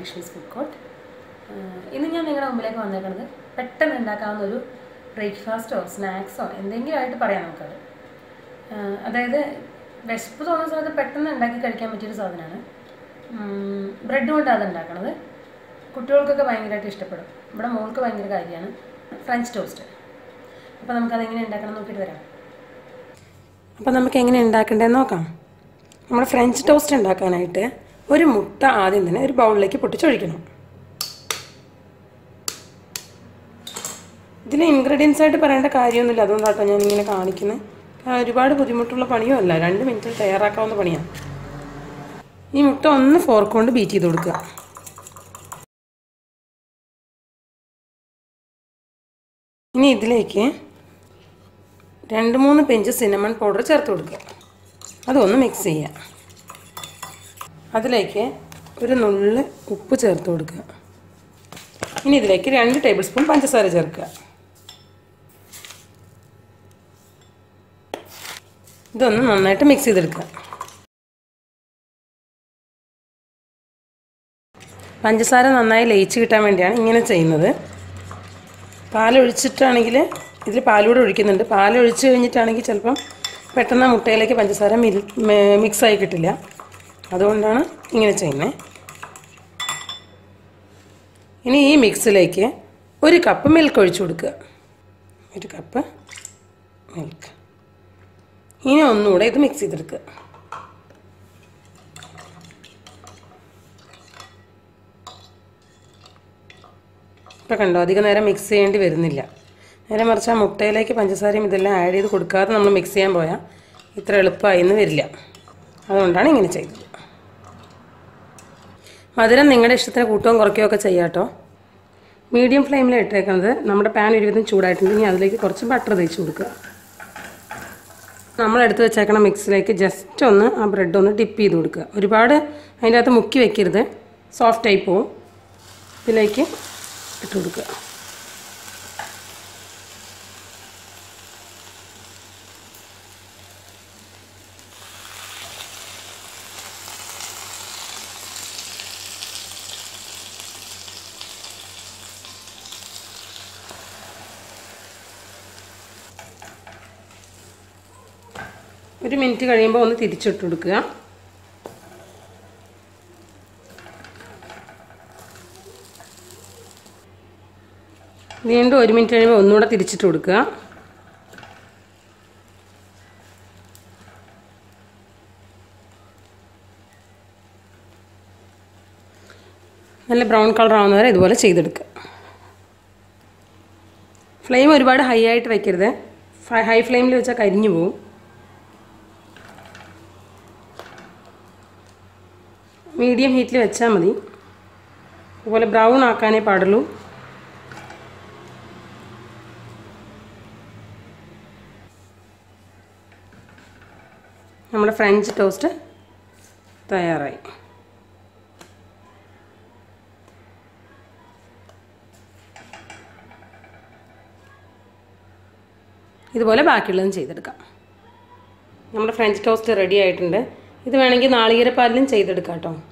ഡിഷീസ് food court ഇന്ന് ഞാൻ നിങ്ങളുടെ മുമ്പിലേക്ക് വന്നേക്കുന്നത് പെട്ടെന്ന് ഉണ്ടാക്കാവുന്ന ഒരു ബ്രേക്ക്ഫാസ്റ്റോ സ്നാക്സോ എന്തെങ്കിലും ആയിട്ട് പറയാം നമുക്കത് ആഹ് അതായത് വിശപ്പ് തോന്നുന്ന സമയത്ത് പെട്ടെന്ന് ഉണ്ടാക്കി കഴിക്കാൻ പറ്റിയൊരു സാധനമാണ് ബ്രെഡ് കൊണ്ടാണ് അത് ഉണ്ടാക്കണത് കുട്ടികൾക്കൊക്കെ ഭയങ്കരമായിട്ട് ഇഷ്ടപ്പെടും ഇവിടെ മോൾക്ക് ഭയങ്കര കാര്യമാണ് ഫ്രഞ്ച് ടോസ്റ്റ് അപ്പോൾ നമുക്കത് എങ്ങനെ ഉണ്ടാക്കണം നോക്കിയിട്ട് വരാം അപ്പോൾ നമുക്ക് എങ്ങനെ ഉണ്ടാക്കേണ്ടതെന്ന് നോക്കാം നമ്മുടെ ഫ്രഞ്ച് ടോസ്റ്റ് ഉണ്ടാക്കാനായിട്ട് ഒരു മുട്ട ആദ്യം തന്നെ ഒരു ബൗളിലേക്ക് പൊട്ടിച്ചൊഴിക്കണം ഇതിൽ ഇൻഗ്രീഡിയൻസ് ആയിട്ട് പറയേണ്ട കാര്യമൊന്നുമില്ല അതുകൊണ്ടാട്ടോ ഞാൻ ഇങ്ങനെ കാണിക്കുന്നത് കാരണം ഒരുപാട് ബുദ്ധിമുട്ടുള്ള പണിയും അല്ല രണ്ട് മിനിറ്റിൽ തയ്യാറാക്കാവുന്ന പണിയാണ് ഈ മുട്ട ഒന്ന് ഫോർക്ക് കൊണ്ട് ബീറ്റ് ചെയ്ത് കൊടുക്കുക ഇനി ഇതിലേക്ക് രണ്ട് മൂന്ന് പിഞ്ച് സിനമൺ പൗഡർ ചേർത്ത് കൊടുക്കുക അതൊന്ന് മിക്സ് ചെയ്യുക അതിലേക്ക് ഒരു നുള്ള് ഉപ്പ് ചേർത്ത് കൊടുക്കുക ഇനി ഇതിലേക്ക് രണ്ട് ടേബിൾ സ്പൂൺ പഞ്ചസാര ചേർക്കുക ഇതൊന്ന് നന്നായിട്ട് മിക്സ് ചെയ്തെടുക്കുക പഞ്ചസാര നന്നായി ലയിച്ച് കിട്ടാൻ വേണ്ടിയാണ് ഇങ്ങനെ ചെയ്യുന്നത് പാലൊഴിച്ചിട്ടാണെങ്കിൽ ഇതിൽ പാലൂടെ ഒഴിക്കുന്നുണ്ട് പാലൊഴിച്ച് കഴിഞ്ഞിട്ടാണെങ്കിൽ ചിലപ്പം പെട്ടെന്ന് ആ മുട്ടയിലേക്ക് പഞ്ചസാര മിൽ മിക്സായി കിട്ടില്ല അതുകൊണ്ടാണ് ഇങ്ങനെ ചെയ്യുന്നത് ഇനി ഈ മിക്സിലേക്ക് ഒരു കപ്പ് മിൽക്ക് ഒഴിച്ചു കൊടുക്കുക ഒരു കപ്പ് മിൽക്ക് ഇനി ഒന്നുകൂടെ ഇത് മിക്സ് ചെയ്തെടുക്കുക ഇപ്പം കണ്ടോ അധികം നേരം മിക്സ് ചെയ്യേണ്ടി വരുന്നില്ല നേരെ മറിച്ച് ആ മുട്ടയിലേക്ക് പഞ്ചസാരയും ഇതെല്ലാം ആഡ് ചെയ്ത് കൊടുക്കാതെ നമ്മൾ മിക്സ് ചെയ്യാൻ പോയാൽ ഇത്ര എളുപ്പമായി എന്ന് വരില്ല അതുകൊണ്ടാണ് ഇങ്ങനെ ചെയ്തത് മധുരം നിങ്ങളുടെ ഇഷ്ടത്തിന് കൂട്ടവും കുറയ്ക്കുകയോ ഒക്കെ ചെയ്യാം കേട്ടോ മീഡിയം ഫ്ലെയിമിൽ ഇട്ടേക്കുന്നത് നമ്മുടെ പാൻ ഒരുവിധം ചൂടായിട്ടുണ്ടെങ്കിൽ അതിലേക്ക് കുറച്ച് ബട്ടർ തേച്ച് കൊടുക്കുക നമ്മൾ എടുത്ത് വെച്ചേക്കണ മിക്സിലേക്ക് ജസ്റ്റ് ഒന്ന് ആ ബ്രെഡ് ഒന്ന് ഡിപ്പ് ചെയ്ത് കൊടുക്കുക ഒരുപാട് അതിൻ്റെ അകത്ത് മുക്കി വെക്കരുത് സോഫ്റ്റ് ആയി പോവും ഇതിലേക്ക് ഇട്ട് കൊടുക്കുക ഒരു മിനിറ്റ് കഴിയുമ്പോൾ ഒന്ന് തിരിച്ചിട്ട് കൊടുക്കുക വീണ്ടും ഒരു മിനിറ്റ് കഴിയുമ്പോൾ ഒന്നുകൂടെ തിരിച്ചിട്ട് കൊടുക്കുക നല്ല ബ്രൗൺ കളർ ആവുന്ന വരെ ഇതുപോലെ ചെയ്തെടുക്കുക ഫ്ലെയിം ഒരുപാട് ഹൈ ആയിട്ട് വയ്ക്കരുത് ഹൈ ഫ്ലെയിമിൽ വെച്ചാൽ കരിഞ്ഞു പോവും മീഡിയം ഹീറ്റിൽ വെച്ചാൽ മതി അതുപോലെ ബ്രൗൺ ആക്കാനേ പാടുള്ളൂ നമ്മുടെ ഫ്രഞ്ച് ടോസ്റ്റ് തയ്യാറായി ഇതുപോലെ ബാക്കിയുള്ളതും ചെയ്തെടുക്കാം നമ്മുടെ ഫ്രഞ്ച് ടോസ്റ്റ് റെഡി ആയിട്ടുണ്ട് ഇത് വേണമെങ്കിൽ നാളികേരപ്പാലിലും ചെയ്തെടുക്കാം കേട്ടോ